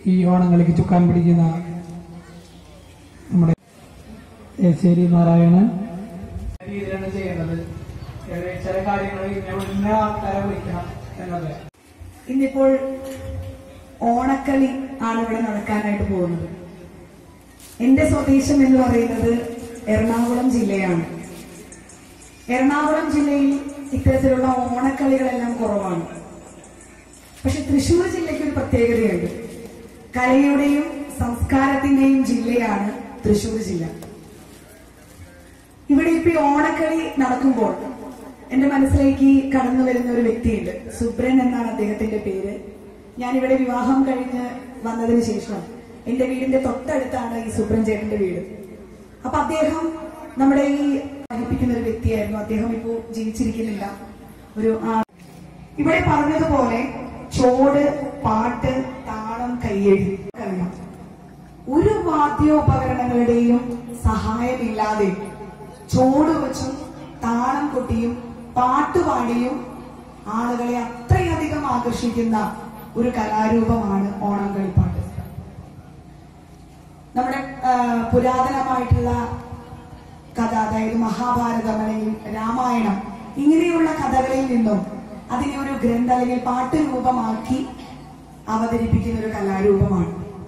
ഈ ഓണങ്ങളിലേക്ക് ചുക്കാൻ പിടിക്കുന്ന നമ്മുടെ ഏശ്ശേരി നാരായണൻ രീതിയിലാണ് ചെയ്യേണ്ടത് ഏറെ ചില കാര്യങ്ങൾ ഇന്ന ആൾക്കാരെ വിളിക്കണം എന്നത് ഇന്നിപ്പോൾ ഓണക്കളി ആണ് ഇവിടെ നടക്കാനായിട്ട് പോകുന്നത് എന്റെ സ്വദേശം എന്ന് പറയുന്നത് എറണാകുളം ജില്ലയാണ് എറണാകുളം ജില്ലയിൽ ഇത്തരത്തിലുള്ള ഓണക്കളികളെല്ലാം കുറവാണ് പക്ഷെ തൃശ്ശൂർ ജില്ലയ്ക്ക് ഒരു പ്രത്യേകതയുണ്ട് കലയുടെയും സംസ്കാരത്തിന്റെയും ജില്ലയാണ് തൃശ്ശൂർ ജില്ല ഇവിടെ ഇപ്പൊ ഈ ഓണക്കളി നടക്കുമ്പോൾ എന്റെ മനസ്സിലേക്ക് കടന്നു വരുന്ന ഒരു വ്യക്തിയുണ്ട് സുബ്രൻ എന്നാണ് അദ്ദേഹത്തിന്റെ പേര് ഞാനിവിടെ വിവാഹം കഴിഞ്ഞ് വന്നതിന് ശേഷം എന്റെ വീടിന്റെ തൊട്ടടുത്താണ് ഈ സുബ്രൻ ചേട്ടന്റെ വീട് അപ്പൊ അദ്ദേഹം നമ്മുടെ ഈ വഹിപ്പിക്കുന്ന ഒരു വ്യക്തിയായിരുന്നു അദ്ദേഹം ഇപ്പോ ജീവിച്ചിരിക്കുന്നില്ല ഒരു ആ ഇവിടെ പറഞ്ഞതുപോലെ ചോട് പാട്ട് താളം കയ്യടി കളിയാണ് ഒരു വാദ്യോപകരണങ്ങളുടെയും സഹായമില്ലാതെ ചോട് വെച്ചും താളം കൊട്ടിയും പാട്ടുപാടിയും ആളുകളെ അത്രയധികം ആകർഷിക്കുന്ന ഒരു കലാരൂപമാണ് ഓണം കളിപ്പാട്ട് നമ്മുടെ ആ, പുരാതനമായിട്ടുള്ള കഥ അതായത് മഹാഭാരതം അല്ലെങ്കിൽ രാമായണം ഇങ്ങനെയുള്ള കഥകളിൽ നിന്നും അതിനെ ഒരു ഗ്രന്ഥ അല്ലെങ്കിൽ പാട്ട് രൂപമാക്കി അവതരിപ്പിക്കുന്ന ഒരു കലാരൂപമാണ്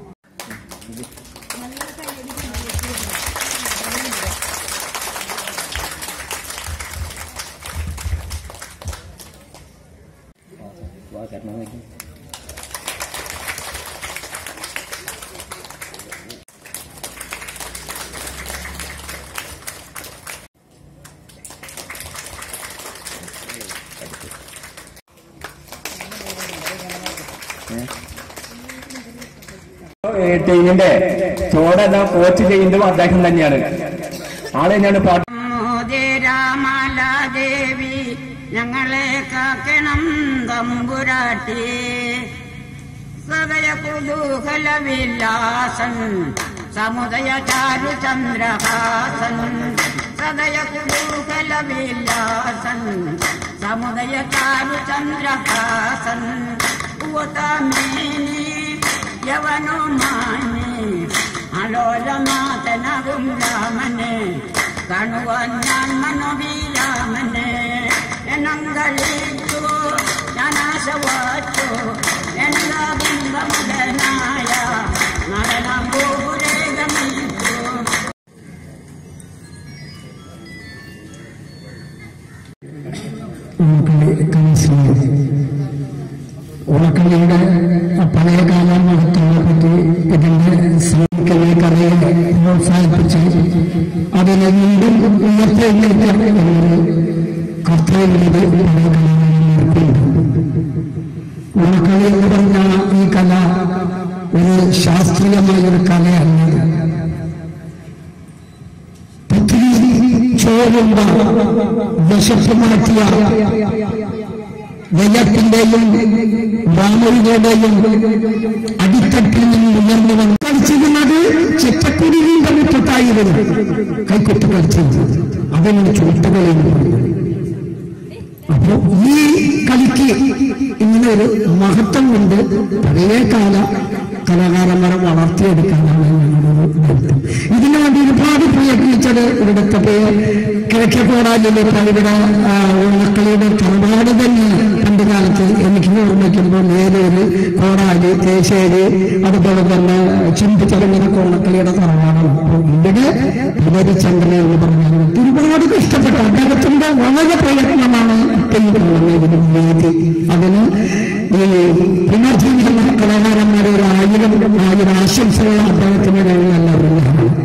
ടീമിന്റെ ചോടെല്ലാം കോച്ച് ചെയ്യുന്നതും അദ്ദേഹം തന്നെയാണ് ആള് തന്നെയാണ് പാട്ട് രാമലാദേവി ഞങ്ങളെ കാക്കണം തമ്പുരാട്ടി സദയ കുതൂഹല വിലാസൻ സമുദയ ചാരു ചന്ദ്രഹാസൻ സദയ കുതൂഹല വിലാസൻ സമുദയ ചാരു ചന്ദ്രഹാസൻ ുവതമേനി യവനോ മാനി അലോലമാതനകും രാമനെ കാണുവാൻ ഞാൻ മനോഭിരാമനെ എന്നങ്ങളിച്ചു ഞാൻ ആശവാച്ചു എല്ലാ ബിംബമുടനായ നടനം പോരെ ഗമിച്ചു ഓണക്കളി കലാശ്രീ ഓണക്കളിയുടെ പഴയകാല മഹത്വങ്ങളെ പറ്റി ഇതിന്റെ ശ്രമിക്കലെ കലയെ പ്രോത്സാഹിപ്പിച്ച് അതിനെ വീണ്ടും ഉയർത്തെഴുന്നേറ്റ എന്നൊരു കർത്തവ്യത ഓണക്കളി എന്ന് പറഞ്ഞ ഈ കല ഒരു ശാസ്ത്രീയമായ ഒരു കലയല്ല പൃഥ്വി ചോരുമ്പ വിശപ്പ് മാറ്റിയ ജയത്തിന്റെയും രാമരുടെയും അടിത്തട്ടിൽ നിന്ന് ഉയർന്നു വന്ന് കളിച്ചിരുന്നത് ചെറ്റക്കുരുവിന്റെ മുറ്റത്തായിരുന്നു കൈക്കൊട്ട് കളിച്ചത് അതിന് ചൂട്ടുകളി എന്ന് പറയുന്നത് അപ്പോ ഈ കളിക്ക് ഇങ്ങനെ ഒരു മഹത്വം കൊണ്ട് പഴയകാല കലാകാരന്മാരെ വളർത്തിയെടുക്കാനാണ് ഞങ്ങളുടെ ദൗത്യം ഇതിനു വേണ്ടി ഒരുപാട് പ്രയത്നിച്ചത് ഇവിടുത്തെ പേര് കിഴക്കേ കോടാലിലെ ഇവിടെ ആ, ഓണക്കളിയുടെ തറവാട് തന്നെ പണ്ട് കാലത്ത് എനിക്ക് ഓർമ്മിക്കുമ്പോൾ നേരൂര് കോടാലി തേശ്ശേരി അതുപോലെ തന്നെ ചിമ്പിച്ചടങ്ങിനൊക്കെ ഓണക്കളിയുടെ തറവാടാണ് അപ്പോൾ ഇവിടെ പുനരിചന്ദ്രൻ എന്ന് പറഞ്ഞാൽ ഒരുപാട് കഷ്ടപ്പെട്ടു അദ്ദേഹത്തിന്റെ വളരെ പ്രയത്നമാണ് ചെയ്യുന്നത് ഇതിന് വേദി അതിന് ഈ പുനർജീവിക്കുന്ന കലാകാരന്മാരെ ഒരു ആയിരം ആയിരം ആശംസകൾ അദ്ദേഹത്തിന് എല്ലാവരും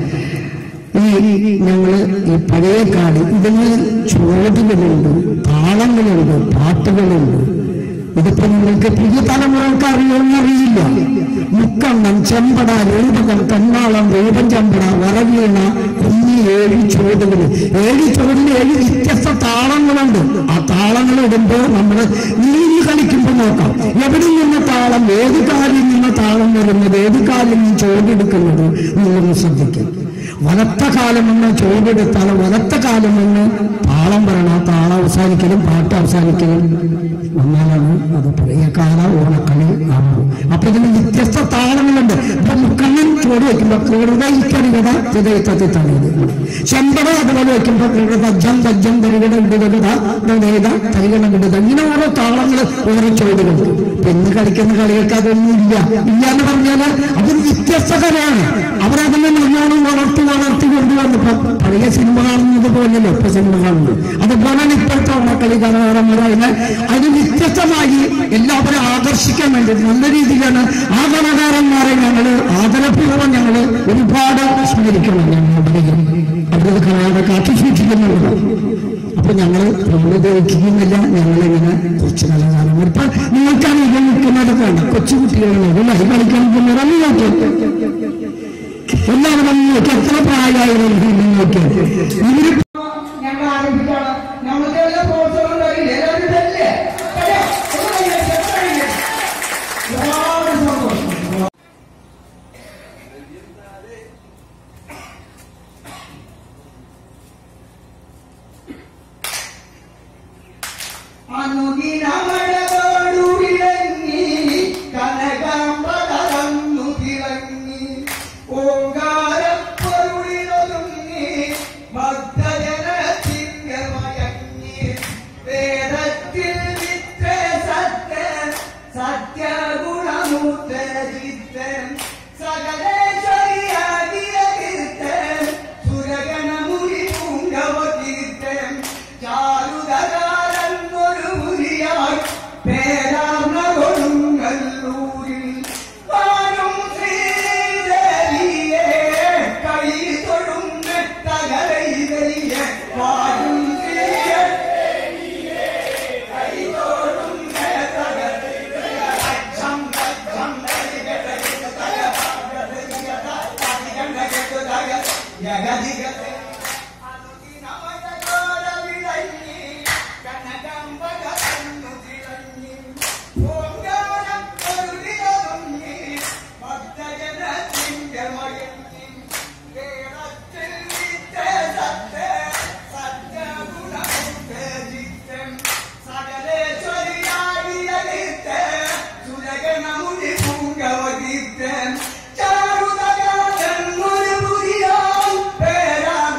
ഈ ഞങ്ങള് ഈ പഴയ കാട് ഇതിന് ചോദ്യങ്ങളുണ്ട് താളങ്ങളുണ്ട് പാട്ടുകളുണ്ട് ഇതിപ്പോ നിങ്ങൾക്ക് പുതിയ തലമുറകൾക്ക് അറിയുമെന്ന് അറിയില്ല മുക്കണ്ണം ചെമ്പട രൂപകം കണ്ണാളം രൂപം ചെമ്പട വറവീണ എന്നീ ഏഴ് ചുവടുകൾ ഏഴ് ചുവടിൽ ഏഴ് വ്യത്യസ്ത താളങ്ങളുണ്ട് ആ താളങ്ങൾ ഇടുമ്പോൾ നമ്മൾ നീങ്ങി കളിക്കുമ്പോൾ നോക്കാം എവിടെ നിന്ന് താളം ഏത് കാലിൽ നിന്ന് താളം വരുന്നത് ഏത് കാലിൽ നിന്ന് ചോടെടുക്കുന്നത് നിങ്ങളൊന്ന് ശ്രദ്ധിക്കും വലത്ത കാലം എന്ന് ചോടെടുത്താൽ വലത്ത കാലം എന്ന് താളം പറയണം ആ താളം അവസാനിക്കലും പാട്ട് അവസാനിക്കലും വന്നാലാണ് അത് പഴയ കാല ഓണക്കളി ആകും അപ്പൊ ഇതിന് വ്യത്യസ്ത താളങ്ങളുണ്ട് കാണുന്നുണ്ട് ഇപ്പൊ മുക്കണ്ണൻ ചോട് വെക്കുമ്പോ ഹൃദയിക്കറികട ഹൃദയത്തെ തണിയത് ചെമ്പട അതുപോലെ വെക്കുമ്പോ ഹൃദയ ജം ഗജം തരികട വിടുകട ഹൃദയത തരികട വിടുക ഇങ്ങനെ ഓരോ താളങ്ങൾ ഓരോ ചോടുകൾ ഇന്ന് കളിക്കുന്ന കളികൾക്ക് അതൊന്നും ഇല്ല ഇല്ല എന്ന് പറഞ്ഞാല് അതൊരു വ്യത്യസ്തകരമാണ് അവരതിനെ നല്ലോണം വളർത്തി വളർത്തി കൊണ്ടുവന്നപ്പോ പഴയ സിനിമ കാണുന്നത് പോലെയല്ലോ ഇപ്പൊ സിനിമ കാണുന്നത് അതുപോലെയാണ് ഇപ്പോഴത്തെ ഓണക്കളി കലാകാരന്മാർ അതിനെ അത് വ്യത്യസ്തമായി എല്ലാവരും ആകർഷിക്കാൻ വേണ്ടി നല്ല രീതിയിലാണ് ആ കലാകാരന്മാരെ ഞങ്ങള് ആദരപൂർവ്വം ഞങ്ങള് ഒരുപാട് സ്മരിക്കണം ഞങ്ങളുടെ അവരുടെ കലാകാരെ കാത്തു സൂക്ഷിക്കുന്നുണ്ട് അപ്പൊ ഞങ്ങള് ഉപയോഗിക്കുന്നില്ല ഞങ്ങളിങ്ങനെ കുറച്ച് കലാകാരന്മാർ ഇപ്പൊ നിങ്ങൾക്കാണ് ഇത് നിൽക്കുന്നത് വേണ്ട കൊച്ചുകുട്ടികളാണ് ഇത് ലഹി കളിക്കാൻ പോകുന്നവരല്ല നോക്കി എല്ലാവരും വന്ന് നോക്കി എത്ര പ്രായമായാലും നോക്കി ഇവര് ഞങ്ങൾ ആരംഭിക്കാണ് ഞങ്ങൾക്ക് എല്ലാ പ്രോത്സാഹനം ഉണ്ടായില്ലേ എല്ലാവരും ഇതല്ലേ കേട്ടോ? ഒന്ന് കൈയ്യടിച്ച്, ഒന്ന് കൈയ്യടിച്ച്. ഒരുപാട് സന്തോഷം അനുദിനമഴകോടു വിളങ്ങി കനകാമ്പകർന്നു തിളങ്ങി ഓങ്കാരപ്പൊരുളിലൊതുങ്ങി ഭക്തജനത്തിന്റെ മയങ്ങി വേദത്തിൽ വിത്ര സത്യ സത്യഗുണമൂർത്ത ചിത്തൻ സകലേശ്വരിയാകിയ കീർത്തൻ സുരഗണമുനി പൂങ്കവ കീർത്തൻ ചാരുതകാരന്നൊരു മുരിയായി പേരാർന്ന കൊടുങ്ങല്ലൂരിൽ വാനും ശ്രീദേവിയെ കൈ തൊടുന്ന തകരയിലെ വാനും ശ്രീയെ കൈ തൊടുന്ന തകരയിലെ അച്ഛം അച്ഛം ജഗതികത്തെ ചാരുതകാരൻ ഒരു പുരിയാൻ പേരാ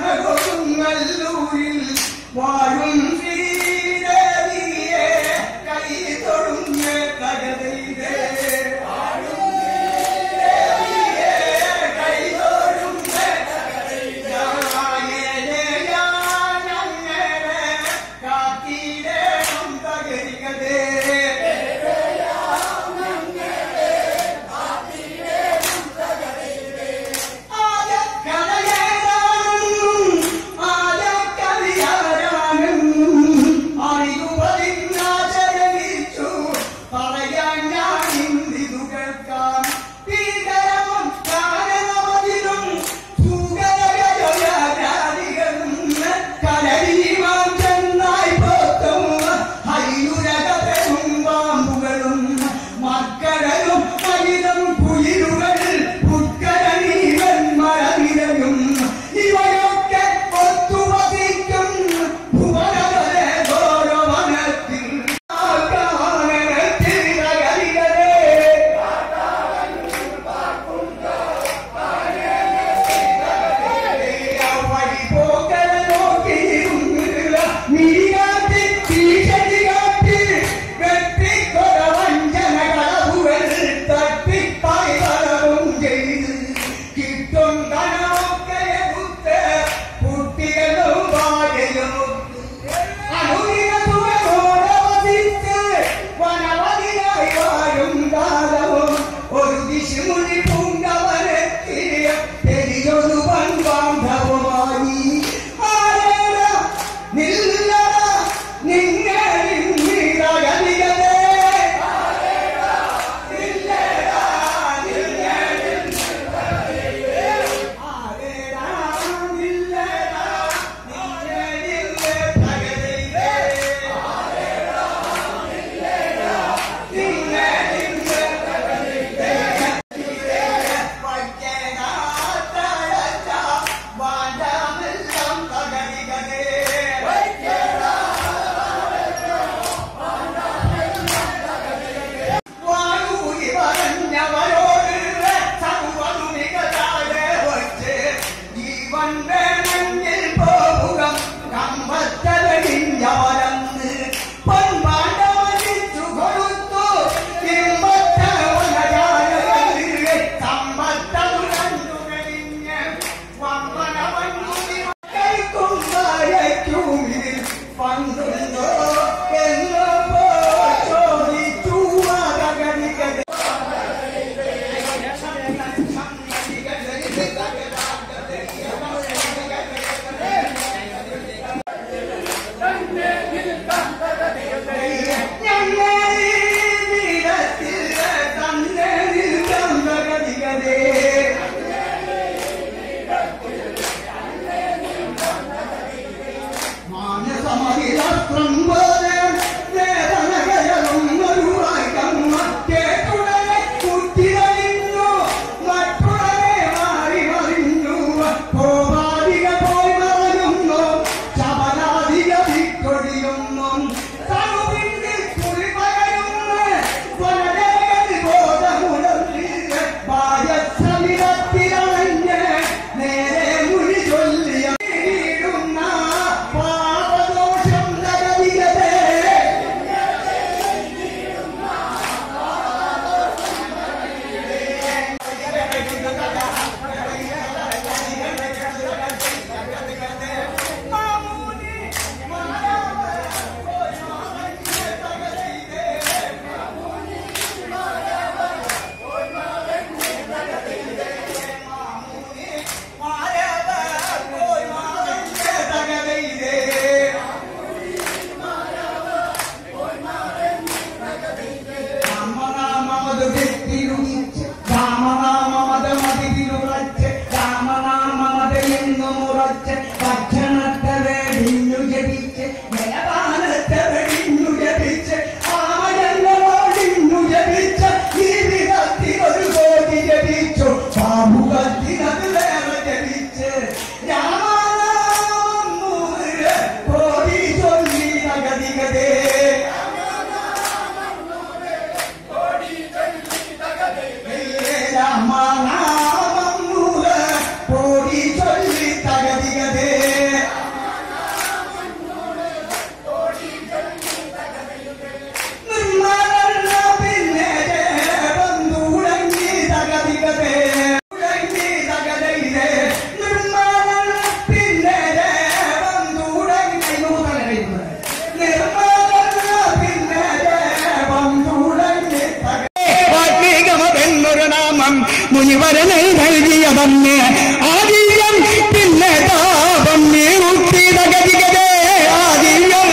മുനിവരനെ നൽകിയതന്നെ ആദിയം പിന്നെ താപം നീറുത്തിത ഗതികതേ ആദിയം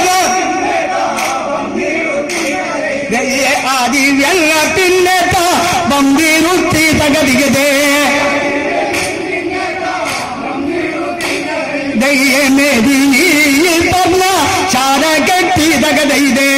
ദയ്യേ ആദിവ്യല്ല പിന്നെ താപം നീറുത്തിത ഗതികതേ ദയ്യേ മേദിനിയിൽ പറഞ്ഞ ചാര കെട്ടിതക ദൈതേ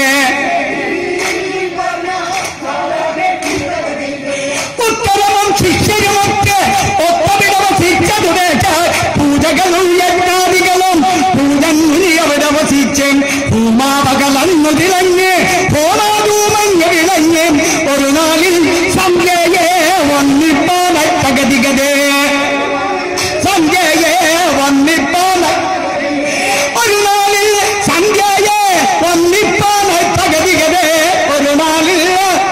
ഉത്തരവും ശിക്ഷയുമൊക്കെ ഒപ്പമിടവ ശിക്ഷതു കേട്ടാൽ പൂജകളും യജ്ഞാദികളും പൂജൻ മുനി അവിടെ വസിച്ച് ഭൂമാവകളന്നു തിളഞ്ഞ് ഭോമാധൂമഞ്ഞ് വിളഞ്ഞ് ഒരു നാളിൽ സന്ധ്യയെ വന്നിപ്പാന തകതികതേ സന്ധ്യയെ വന്നിപ്പാന ഒരു നാളിൽ സന്ധ്യയെ വന്നിപ്പാന തകതികതേ ഒരു നാളിൽ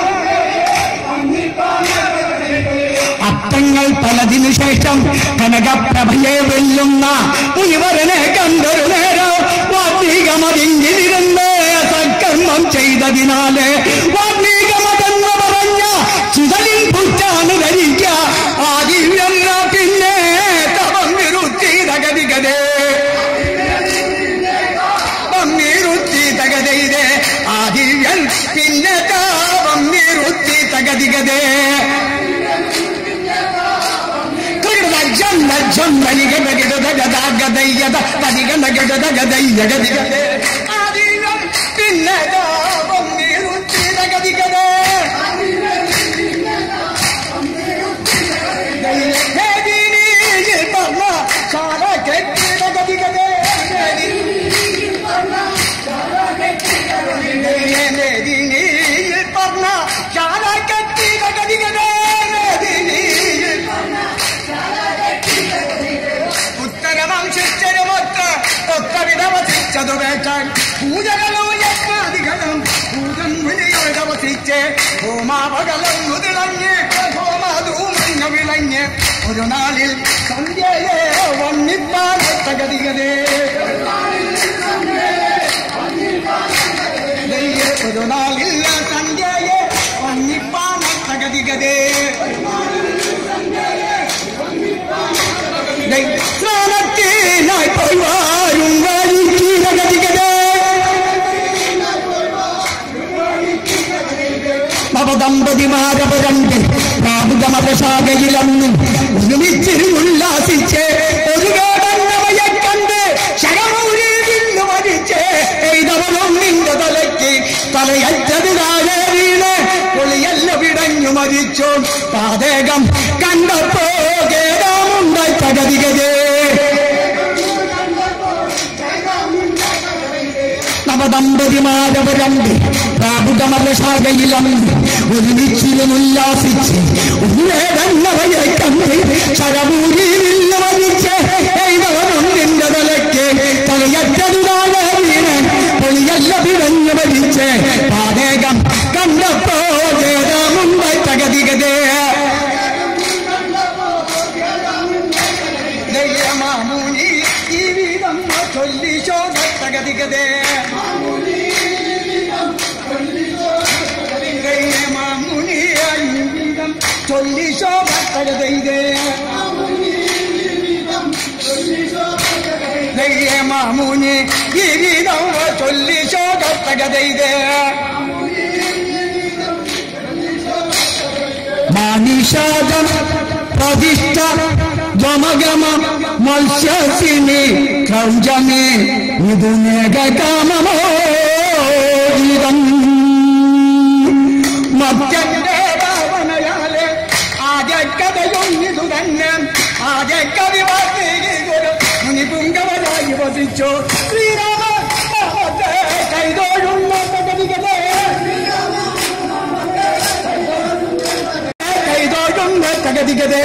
അർത്ഥങ്ങൾ പലതിനു ശേഷം കനകപ്രഭയെ വെല്ലുന്ന മുനിവരനെ കണ്ടൊരു നേരം വാർത്തീകമതിങ്ങിലിരുന്ന് സൽക്കർമ്മം ചെയ്തതിനാല് വാർത്തീകമതെന്ന് പറഞ്ഞ ചുതലിൽ പുറ്റാണ് ധരിക്ക ആദിവ്യം പിന്നെ തവം വിരുത്തി തകതികതേ വന്നിരുത്തി തകതൈതേ ആദിവ്യൻ പിന്നെ താപം നിറുത്തി തകതികതേ പിന്നെ താപം നിറുത്തി തകതികതേ ഉത്തരവംശിച്ചരുമൊക്കെ ഒക്കെ വിധവസിച്ചതുവേക്കാൻ പൂജകളും യജ്ഞാദികളും പൂജൻ മുനിയുടെ വസിച്ച് ഹോമാവകളും മുതിളഞ്ഞ് ഹോമാധൂമഞ്ഞ വിളഞ്ഞ് ഒരു നാളിൽ സന്ധ്യയെ വന്നിപ്പാൻ തകതികതേ ഒരു നാളിൽ സന്ധ്യയെ വന്നിപ്പാൻ തകതികതേ സ്നാനത്തിനായി പോയി വാരും വാരിക്കീരഗതികതേ നവദമ്പതിമാരവരണ്ട് പ്രാപുതമതശാഖയിലന്ന് ഒരുമിച്ചിരുന്നുല്ലാസിച്ച് ഒരു വേടന്നവയെ കണ്ട് ശരമൂരി വില്ലു മരിച്ച് എയ്തവനും നിന്റെ തലയ്ക്ക് തലയറ്റത് താഴെ വീണ് പൊളിയല്ല വിടഞ്ഞു മരിച്ചു പാതകം കണ്ടപ്പോ കേടാമുണ്ടായി തകതികതേ നവദമ്പതിമാരവരണ്ട് പ്രാപുതമരശാഖയിലന്ന് ഒരുമിച്ചിരുന്നുല്ലാസിച്ച് ഉന്നേതന്നവയെ കണ്ട് ശരമൂരിയിൽ വരിച്ച് എഴുതവനും നിന്റെ തലയ്ക്ക് തലയറ്റതുതാഴെ വീണ് പൊളിയല്ല പിടഞ്ഞു വരിച്ച് പാതകം കണ്ടപ്പോ ജയരാമുണ്ടായി തകതികതേ മാമൂനി ഈ വീതം ചൊല്ലി ശോകത്തകതികതേ മാമുനി ഈ വീതം ചൊല്ലി ശോകത്തകതൈതേ മാമുനി ഈ വീതം ചൊല്ലി ശോകത്തകതൈതേ മാനിഷാദം പ്രതിഷ്ഠ ഗമഗമ മത്സ്യസിനി ക്രൗജമേ ഇതു നേകകാമമോ ഇതം മത്യന്റെ ഭാവനയാലെ ആദ്യ കഥയൊന്നിതു തന്നെ ആദ്യ കവി വാർത്തീകൊരു മുനിപുങ്കവരായി വസിച്ചു ശ്രീരാമ നാമത്തെ കൈതോഴുന്ന കഥികതേ കൈതോഴുന്ന തകതികതേ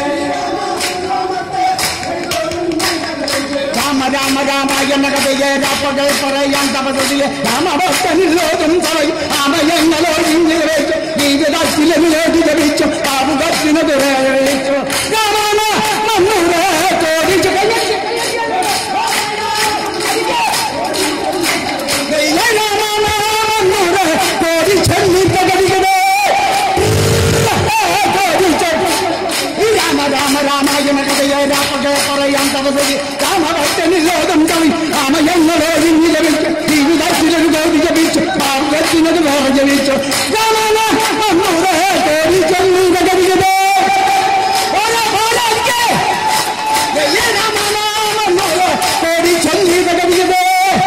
രാമ രാമ രാമായണ കഥയെ രാപ്പകൾ പറയാൻ തപതിയെ രാമഭക്തനില്ലോതും പറയും രാമയങ്ങളോ ഇങ്ങനെ വെച്ചു ജീവിതത്തിലെതിലേത് ജപിച്ചു കാവുകത്തിനത് വിളിച്ചു രാമാന മണ്ണൂരെ ചോദിച്ചു രാമാന മണ്ണൂരെ ചോദിച്ചെന്നി തകതികതേ ചോദിച്ചു സദസ്സിൽ രാമഭക്തനിൽ ലോകം കവി രാമയങ്ങളോ ഇനി ലഭിച്ചു ജീവിതത്തിലൊരു കോടി ജപിച്ചു പാർവത്തിനത് വേറെ ജപിച്ചു രാമന അന്നൂറെ കോടി ചെല്ലുക കവിതേ ഓരോ പോലെ രാമനാമന്നൂറെ കോടി ചെല്ലുക കവിതേ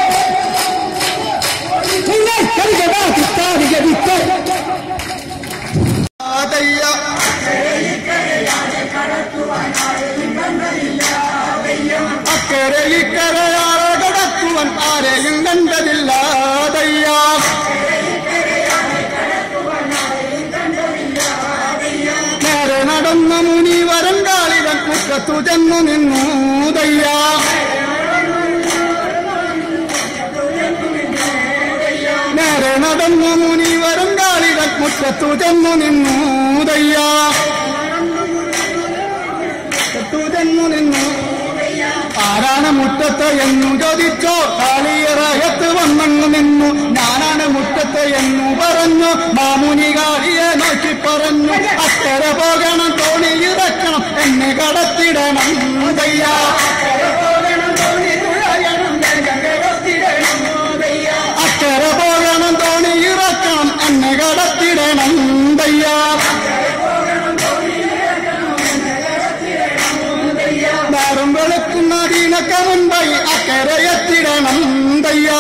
നിങ്ങൾ കവിത കിട്ടാതിക വിത്ത് അക്കരെ ഇക്കരയാറെ കടക്കുവൻ ആരെയും കണ്ടതില്ലാതയ്യ നേരെ നടന്ന മുനിവരൻ കാളിവൻ മുറ്റത്തു ചെന്നു നിന്നൂതയ്യ നേരെ നടന്ന മുനിവരൻ കാളിവൻ മുറ്റത്തു ചെന്നു നിന്നൂതയ്യ മുറ്റത്തു ചെന്നു നിന്നു ആരാണ് മുറ്റത്ത് എന്നു ചോദിച്ചോ കാളിയറയത്ത് വന്നങ്ങു നിന്നു ഞാനാണ് മുറ്റത്ത് എന്നു പറഞ്ഞു മാമുനി കാളിയെ നോക്കി പറഞ്ഞു അക്കര പോകണം തോണി ഇറക്കണം എന്നെ കടത്തിടണം ദയ്യാ അക്കര പോകണം തോണി ഇറക്കണം എന്നെ കടത്തിടണം ദയ്യാ നേരം വെളുക്കുന്നതിനൊക്കെ മുൻപായി അക്കരെ എത്തിടണം ദയ്യാ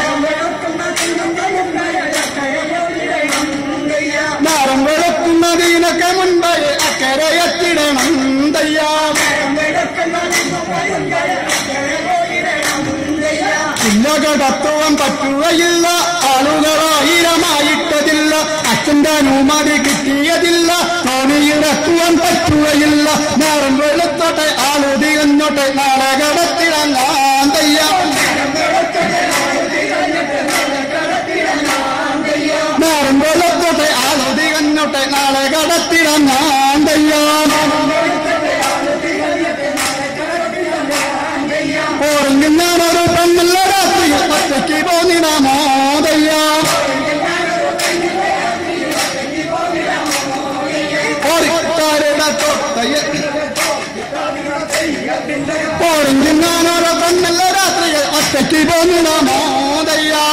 നേരം വെളുക്കുന്നതിനൊക്കെ മുൻപായി അക്കരെ എത്തിടണം ദയ്യാ ഇല്ല കടത്തുവാൻ പറ്റുകയില്ല ആളുകളായിരമായിട്ടതില്ല അച്ഛന്റെ അനുമതി കിട്ടിയതില്ല തോണിയിറക്കുവാൻ പറ്റുകയില്ല നേരം വെളുത്തോട്ടെ ആളു തികഞ്ഞോട്ടെ നാളെ കടത്തിടാൻ ഞാൻ തയ്യാ നേരം വെളുത്തോട്ടെ ആളു തികഞ്ഞോട്ടെ നാളെ കടത്തിടാൻ ഞാൻ തയ്യാ ഓർങ്കിൽ ഞാനൊരു പെണ്ണല്ല രാത്രിയിൽ ഒറ്റയ്ക്ക് പോന്നിടാമോ ദയ്യാ ഓടിക്കാരുടെ തൊട്ടയെ ഓർങ്കിൽ ഞാനൊരു പെണ്ണല്ല രാത്രിയിൽ ഒറ്റയ്ക്ക് പോന്നിടാമോ ദയ്യാ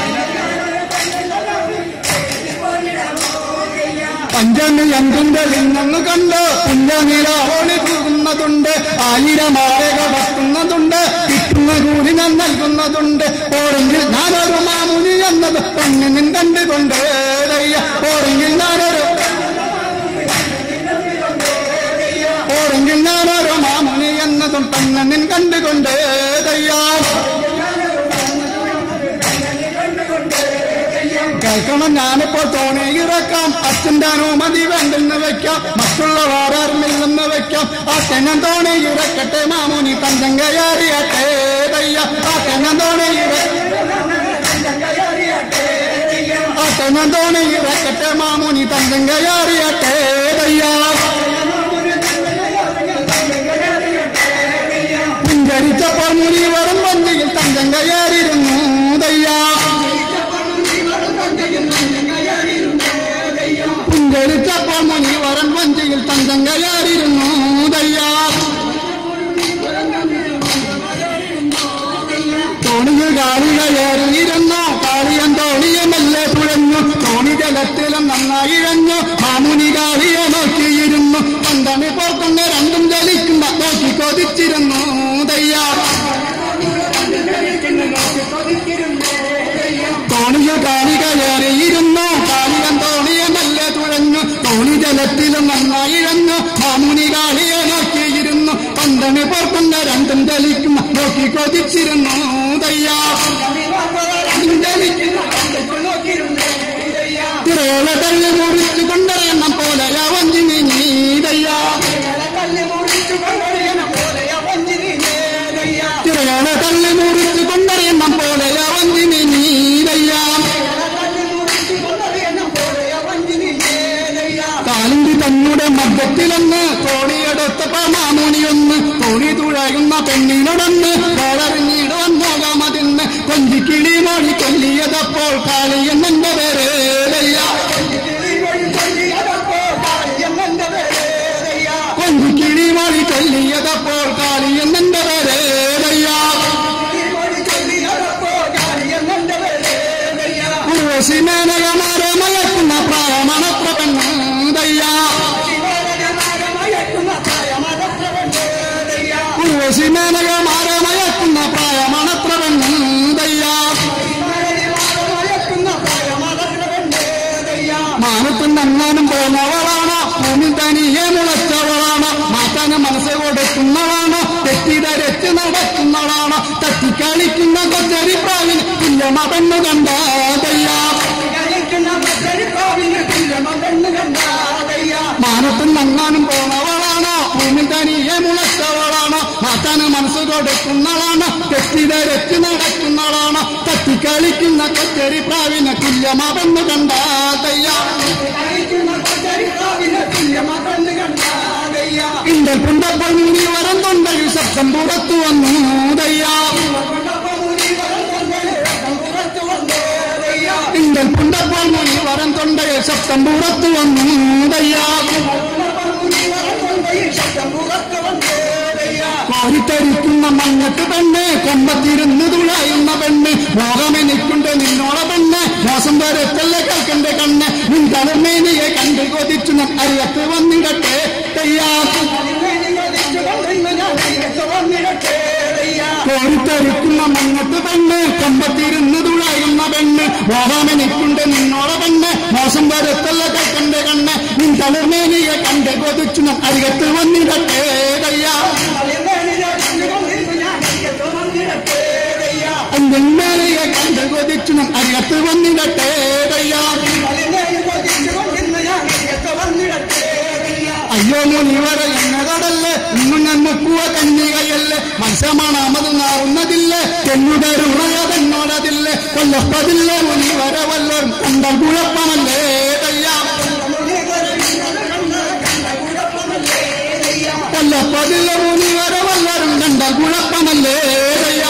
പഞ്ചമി എന്തിന്റെ ലിംഗങ്ങ് കണ്ട് പുഞ്ചനിലാവോണി പോകുന്നതുണ്ട് ആയിരം ആരെ കടക്കുന്നതുണ്ട് കിട്ടുന്ന കൂലി ഞാൻ നൽകുന്നതുണ്ട് ഓരെങ്കിൽ ഞാനൊരു മാമുനി എന്നത് പെണ്ണിനും കണ്ടുകൊണ്ട് ദയ്യ ഓരെങ്കിൽ ഞാനൊരു ഓരെങ്കിൽ ഞാനൊരു മാമുനി എന്നതും പെണ്ണിനും കണ്ടുകൊണ്ട് ദയ്യാ കേൾക്കണം ഞാനിപ്പോൾ തോണി ഇറക്കാം അച്ഛൻ്റെ അനുമതി വേണ്ടെന്ന് വെക്കാം മറ്റുള്ളവർ ആരുമില്ലെന്ന് വെക്കാം ആ തെങ്ങൻ തോണി ഇറക്കട്ടെ മാമുനി തഞ്ചം കയറിയട്ടെ ദയ്യ ആ തെങ്ങൻ തോണി ഇറ ആ തെങ്ങൻ തോണി ഇറക്കട്ടെ മാമുനി തഞ്ചം കയറിയട്ടെ ദയ്യ പിഞ്ചരിച്ചപ്പോൾ മുനിവറും വഞ്ചിയിൽ തഞ്ചം കയറിയിരുന്നു ദയ്യാ പുഞ്ചരിച്ചപ്പോൾ മുനിവരൻ വഞ്ചിയിൽ തഞ്ചം കയറിയിരുന്നു ദയ്യാ തോണിയിൽ കാളിക ഏറിയിരുന്നു കാളിയൻ തോണിയെ മെല്ലെ തുഴഞ്ഞു തോണി ജലത്തിലും നന്നായി ഇഴഞ്ഞു മാമുനി കാളിയെ നോക്കിയിരുന്നു പന്തണി പോർക്കുന്ന രണ്ടും ജലിക്കുമ്പോ നോക്കി കൊതിച്ചിരുന്നു ദയ്യാ തോണിയിൽ കാളിക ഏറിയിരുന്നു കാളിയൻ തോണിയെ മെല്ലെ തുഴഞ്ഞു തോണി ജലത്തിലും നന്നായി ഇഴഞ്ഞു മാമുനി കാളിയെ നോക്കിയിരുന്നു പന്തണി പോർക്കുന്ന രണ്ടും ജലിക്കും നോക്കി കൊതിച്ചിരുന്നു ദയ്യാ തിരയോള തള്ളി മുറിച്ചു കൊണ്ടറിയണം പോലെ വഞ്ചി നീ ദയ്യാ തിരയോള തള്ളി മുറിച്ചു കൊണ്ടറിയണം പോലെ വഞ്ചി നീ ദയ്യാ കാലിന്റെ തന്നുടെ മധ്യത്തിലൊന്ന് തോണിയെടുത്തപ്പോ മാമുനിയൊന്ന് തോണി തുഴയുന്ന പെണ്ണിനോടൊന്ന് വേററിഞ്ഞിട് വന്നോകാമതിന്ന് കൊഞ്ചിക്കിളി മോടി കൊല്ലിയതപ്പോൾ കാളിയെന്നെ പേര് കൊഞ്ചിക്കിളി മോടി കൊല്ലിയതപ്പോൾ കാളിയെന്നെ ഊർവശി മേനക മാരമയക്കുന്ന പ്രായമണത്ര പെണ്ണുന്തയ്യ മാനത്തും നന്നാനും പോന്നവളാണ് ഭൂമി തനിയെ മുളച്ചവളാണ് മാറ്റാനും മനസ്സ് കൊടുക്കുന്നവളാണ് തെറ്റിധരച്ച് നടക്കുന്നവളാണ് തട്ടിക്കളിക്കുന്ന കൊച്ചരി പ്രാവിന് തുല്യമ പെണ്ണു കണ്ടാതയ്യ മാനത്തും നന്നാനും പോണവളാണ് ഭൂമി തനിയെ മുളച്ചവളാണ് മാറ്റാനും മനസ്സ് കൊടുക്കുന്നവളാണ് തെറ്റിധരച്ച് നടക്കുന്നവളാണ് തട്ടിക്കളിക്കുന്ന കൊച്ചരി പ്രാവിനെ തുല്യമ പെണ്ണു കണ്ടാതയ്യ ഇണ്ടൽ പുണ്ടപ്പോൾ മുനി വരം തൊണ്ടയിൽ ശബ്ദം പുറത്തു വന്നു ദയ്യ ഇണ്ടൽ പുണ്ടപ്പോൾ മുനി വരം തൊണ്ടയിൽ ശബ്ദം പുറത്തു വന്നു ദയ്യ കോരിത്തരിക്കുന്ന മങ്ങത്ത് പെണ്ണ് കൊമ്പത്തിരുന്ന് തുളയുന്ന പെണ്ണ് മോഹമെനിക്കുണ്ട് നിന്നോള പെണ്ണ് മോശം വരത്തല്ല കേൾക്കണ്ട കണ്ണ് നിൻ തലമേനിയെ കണ്ട് കൊതിച്ചു ഞാൻ അരിയത്ത് വന്നിടട്ടെ തയ്യാ കോരിത്തരിക്കുന്ന മങ്ങത്ത് പെണ്ണ് കൊമ്പത്തിരുന്ന് തുളയുന്ന പെണ്ണ് മോഹമെനിക്കുണ്ട് നിന്നോള പെണ്ണ് മോശം വരത്തല്ല കേൾക്കണ്ട കണ്ണ് നിൻ തലമേനിയെ കണ്ട് കൊതിച്ചു ഞാൻ അരികത്ത് വന്നിടട്ടെ തയ്യാ അഞ്ചന്മാരെയെ കണ്ട് കൊതിച്ചു ഞാൻ അരികത്ത് വന്നിടട്ടെ തയ്യാ അയ്യോ മുനിവര എന്നതടല്ലേ ഇന്നു ഞാൻ മുക്കുവ കന്യകയല്ലേ മത്സ്യമാണാമത് നാറുന്നതില്ലേ തെന്നുടരുണയതെന്നോടതില്ലേ കൊല്ലപ്പതില്ലേ മുനിവര വല്ലോരും കണ്ടാൽ കുഴപ്പമല്ലേ തയ്യാ കൊല്ലപ്പതില്ല മുനിവര വല്ലോരും കണ്ടാൽ കുഴപ്പമല്ലേ തയ്യാ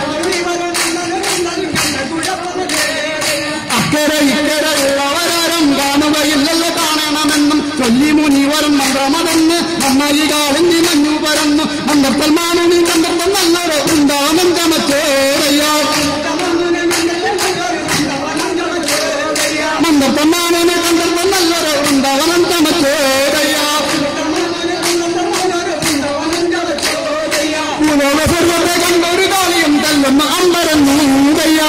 അക്കരെ ഇക്കരെ ഉള്ളവരാരും കാണുകയില്ലല്ലോ കാണണമെന്നും ചൊല്ലി മുനിവരും മന്ത്രമതെന്ന് നന്നായി കാളിഞ്ഞി മഞ്ഞു പരന്നു അന്തർത്തൽ മാനുനി കണ്ടർത്തൽ നല്ലൊരു ഉണ്ടാവനം ചമച്ചേറയ്യോ മന്ത്രത്തൽ മാനുനെ കണ്ടർത്തൽ നല്ലൊരു ഉണ്ടാവനം ചമച്ചേറയ്യോ ഭൂലോക സർവത്തെ കണ്ടൊരു കാളിയും തല്ലുന്ന അമ്പരന്നു കയ്യാ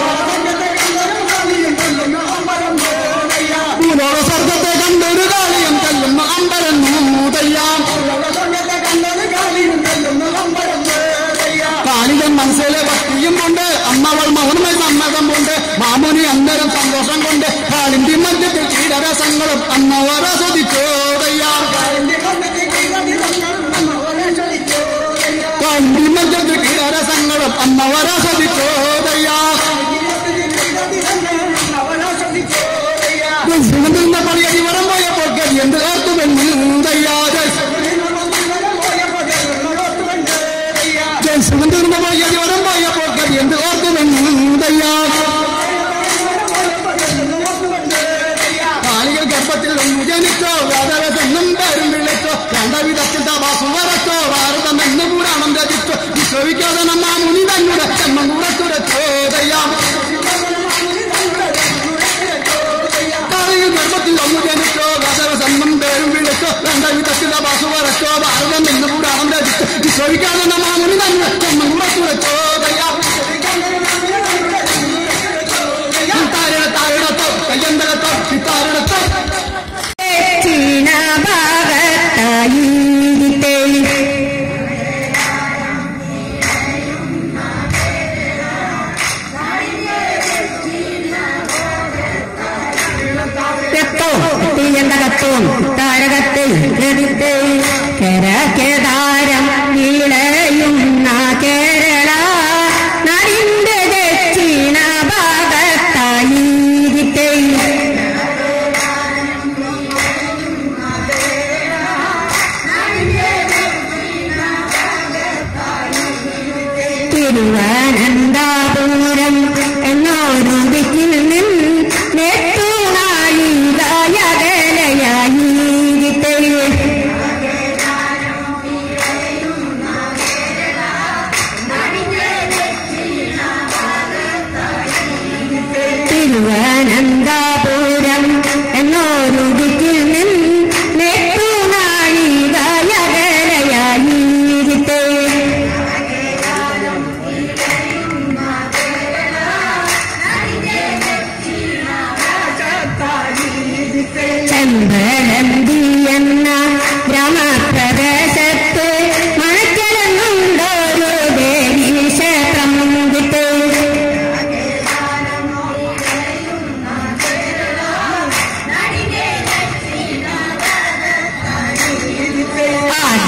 ഭൂലോക സ്വർഗത്തെ കണ്ടൊരു കാളിയും തല്ലുന്ന അമ്പരന്നു കയ്യാ കാളികൻ മനസ്സിലെ ഭക്തിയും കൊണ്ട് അമ്മവൾ മൗനമായി സമ്മതം കൊണ്ട് മാമുനി അന്തരം സന്തോഷം കൊണ്ട് കാളിന്തി മധ്യത്തിൽ കീടരസങ്ങളും അന്നവരസ്വദിച്ചോടയ്യാ കാളിന്തി മധ്യത്തിൽ കീടരസങ്ങളും അന്നവരസ്വദിച്ചോടയ്യാ സുഗന്ധ പണിയടി വരം പോയപ്പോൾ ഗതി എന്ത് ഓർത്തു വെണ്ണുതയ്യാതെ സുഗന്ധ പോയി വരം പോയപ്പോൾ ഗതി എന്ത് ഓർത്തു വെണ്ണുതയ്യാ കാലികൾ ഗർഭത്തിൽ ഒന്നു ജനിച്ചോ വേദവസെന്നും പേരും വിളിച്ചോ രണ്ട വിധത്തിൽ തപാസു വരച്ചോ ഭാരതം എന്ന് പുരാണം രചിച്ചോ വിശ്വവിക്കാതെ നമ്മ മുനി തന്നെ ജന്മം കൂടെ തുരച്ചോദയാം കാലികൾ ഗർഭത്തിൽ ഒന്നു ജനിച്ചോ വേദവസെന്നും പേരും വിളിച്ചോ രണ്ട വിധത്തിൽ തപാസു വരച്ചോ ഭാരതം എന്ന് പുരാണം രചിച്ചോ വിശ്വവിക്കാതെ നമ്മ മുനി തന്നെ ജന്മം കൂടെ തുരച്ചോദയാം താരടത്തോ താരടത്തോ കയ്യന്തരത്തോ ചിത്താരടത്തോ ചീന ഭാഗത്തായി കത്തും താരകത്തെ കെടുത്തെ കര കേദാരം വീളയുന്ന കേരള നടിന്റെ ദക്ഷിണ ഭാഗത്തായി തിരുവനന്തപുരം എന്നൊരു ദിക്കിൽ നിന്ന് നെട്ടൂണായി ദയകലയായി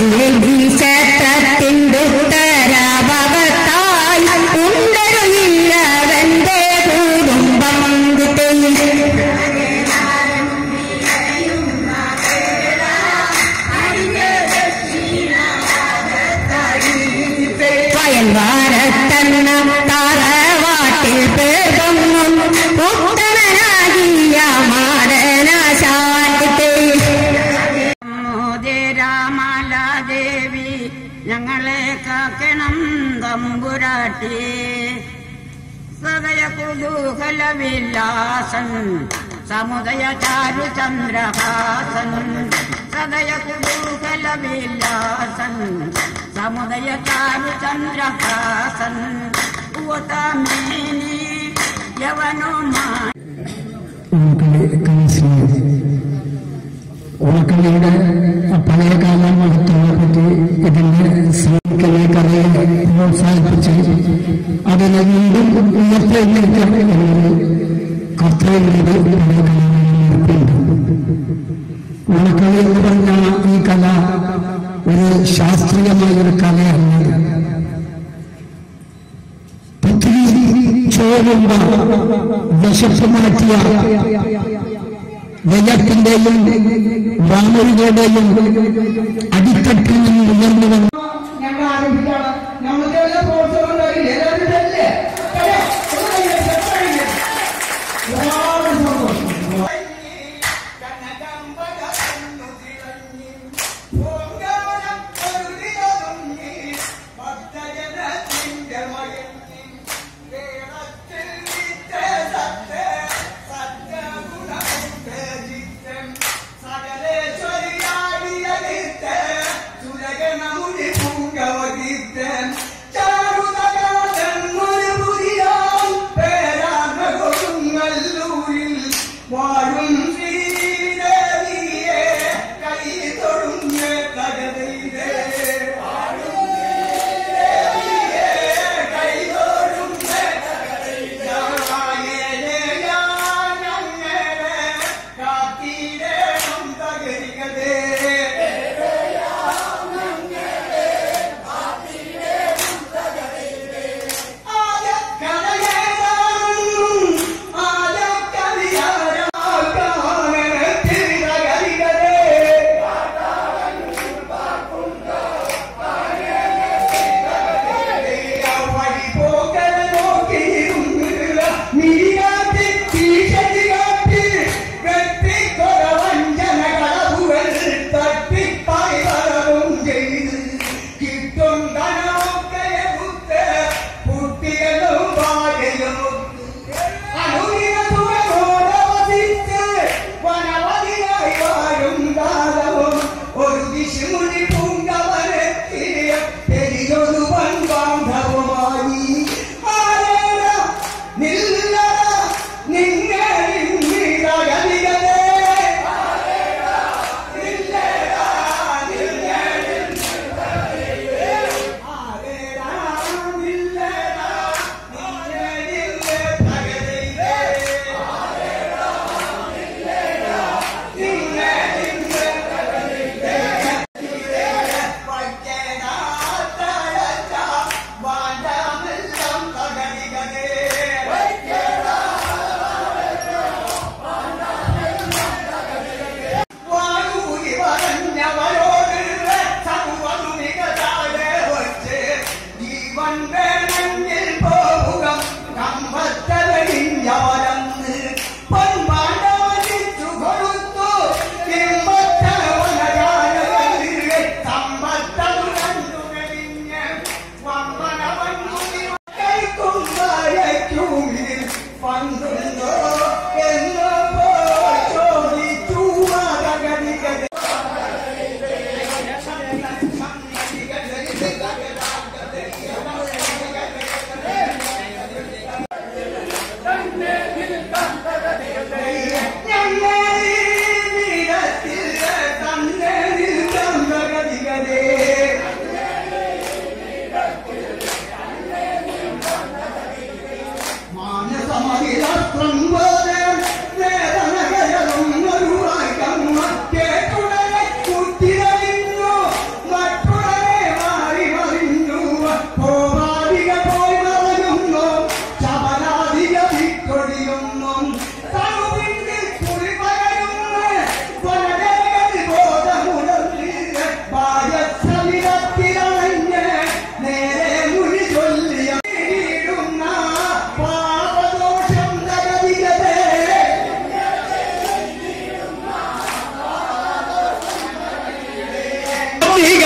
ദേവി ക്ഷേത്രത്തിന്റെ ഉത്തരഭാഗത്തായി ഉണ്ടൊരു ഇല്ലവന്റെ കുടുംബം വയൽവാരത്തന്ന തറവാട്ടിൽ പേർക്കൊന്നും ഉത്തമനാകിയ മാടനാശാന്തി മോദിരാമാലാദേവി ഞങ്ങളെ കാക്കണം തമ്പുരാട്ടി സദയ കുതൂഹല വിലാസൻ സമുദയ ചാരു ചന്ദ്രഹാസൻ സദയ കുതൂഹല വിലാസൻ സമുദയ ചാരു ചന്ദ്രഹാസൻ ഉവതമേനി യവനുമാ ഓണക്കളിയുടെ പഴയകാല മഹത്വങ്ങളെ പറ്റി ഇതിന്റെ സ്ത്രീകളെ കലയെ പ്രോത്സാഹിപ്പിച്ച് അതിനെ വീണ്ടും ഉയർത്തെഴുന്നേൽക്കാൻ എന്നൊരു കർത്തവ്യങ്ങളുടെ പഴയ കലാകാരന്മാർക്കുണ്ട് ഓണക്കളി എന്ന് പറഞ്ഞ ഈ കല ഒരു ശാസ്ത്രീയമായ ഒരു കലയല്ല പൃഥ്വി ചോരുമ്പ വിശപ്പ് മാറ്റിയ ജയത്തിന്റെയും വാമൊഴികളുടെയും അടിത്തട്ടിൽ നിന്ന് ഉയർന്നു വന്ന ഞങ്ങൾ ആരംഭിക്കാണ് നമുക്ക് എല്ലാ പ്രോത്സാഹനം ഉണ്ടായില്ലേ എല്ലാവരും ഇതല്ലേ? അല്ലേ? ഒന്ന് കൈയ്യടി, ഒന്ന് കൈയ്യടി. ഒരുപാട് സന്തോഷം വാഴും ശ്രീദേവിയെ കൈ തൊഴുഞ്ഞ് തകതയിലേ ഒരു ദിശുമുടി പൂങ്കവനെത്തിയ പെരിയൊരു വൻബാന്ധവുമായി ആരേര നില്ല നിന്നെ നിന്നിടകലികളേ ും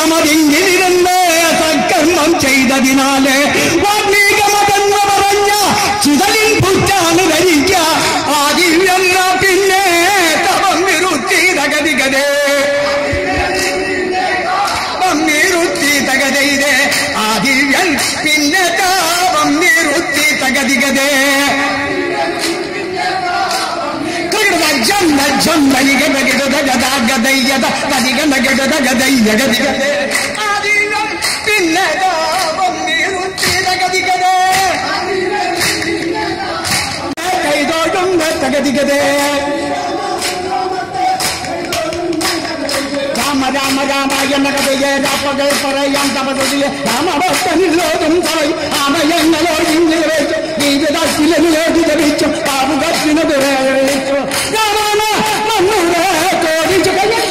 വാർമീകമതിങ്ങിരുന്ന് സൽക്കർമ്മം ചെയ്തതിനാല് വാർമീകമതെന്ന് പറഞ്ഞ ചിതലിൻ പുറ്റാണ് ധരിക്ക ആദിവ്യെന്ന പിന്നെ തപം നിറുത്തി തകതികതേ തപം നിറുത്തി തകതയിതേ ആദിവ്യൻ പിന്നെ താപം നിറുത്തി തകതികതേ പിന്നെ തകതികതേ രാമ രാമ രാമ എന്ന കഥയെ രാപ്പകൽ പറയാം തപതിയെ രാമഭക്തനിലോകം തവൈ ആമയങ്ങളോ ഇങ്ങനെ വെച്ചു ജീവിതത്തിലെനിലോടി ജപിച്ചു പാവുകത്തിനത് വേച്ചു രാമന മണ്ണൂരെ കോടിച്ചു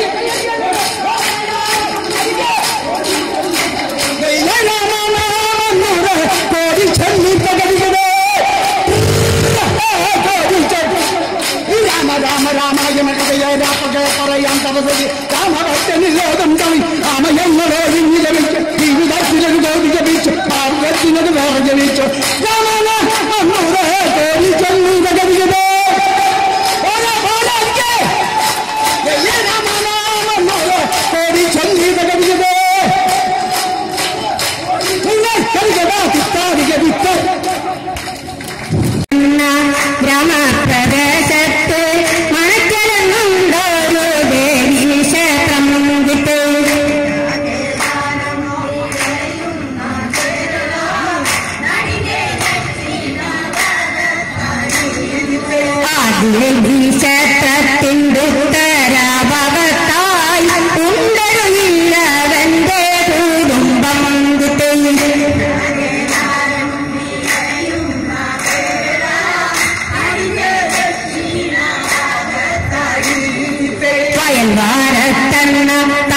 രാമ രാമ രാമായണ കഥയെ രാപ്പകൽ പറയാം തപതി രാമഭക്തനിലോകം തവൈ ആമയങ്ങളോ ഇങ്ങനെ ജപിച്ചു ജീവിതത്തിലൊരു കോടി ജപിച്ചു പാവുകത്തിനത് വേറെ ജപിച്ചു രാമന മണ്ണൂരെ കോടിച്ചെന്നു ജപിച്ചത് ഓരോ ഓരോ കോടി ചൊല്ലി ജപിച്ചത് ഗ്രാമപ്രദേശത്ത് മണക്കലങ്ങുണ്ടൊരു ദേവീ ക്ഷേത്രം വിട്ട് ദേവീ ക്ഷേത്രത്തിൻ്റെ ഉത്തരഭാഗത്തായി ഉണ്ടൊരു ഇല്ലവന്റെ കുടുംബം വിട്ട് വയൽവാരത്തന്ന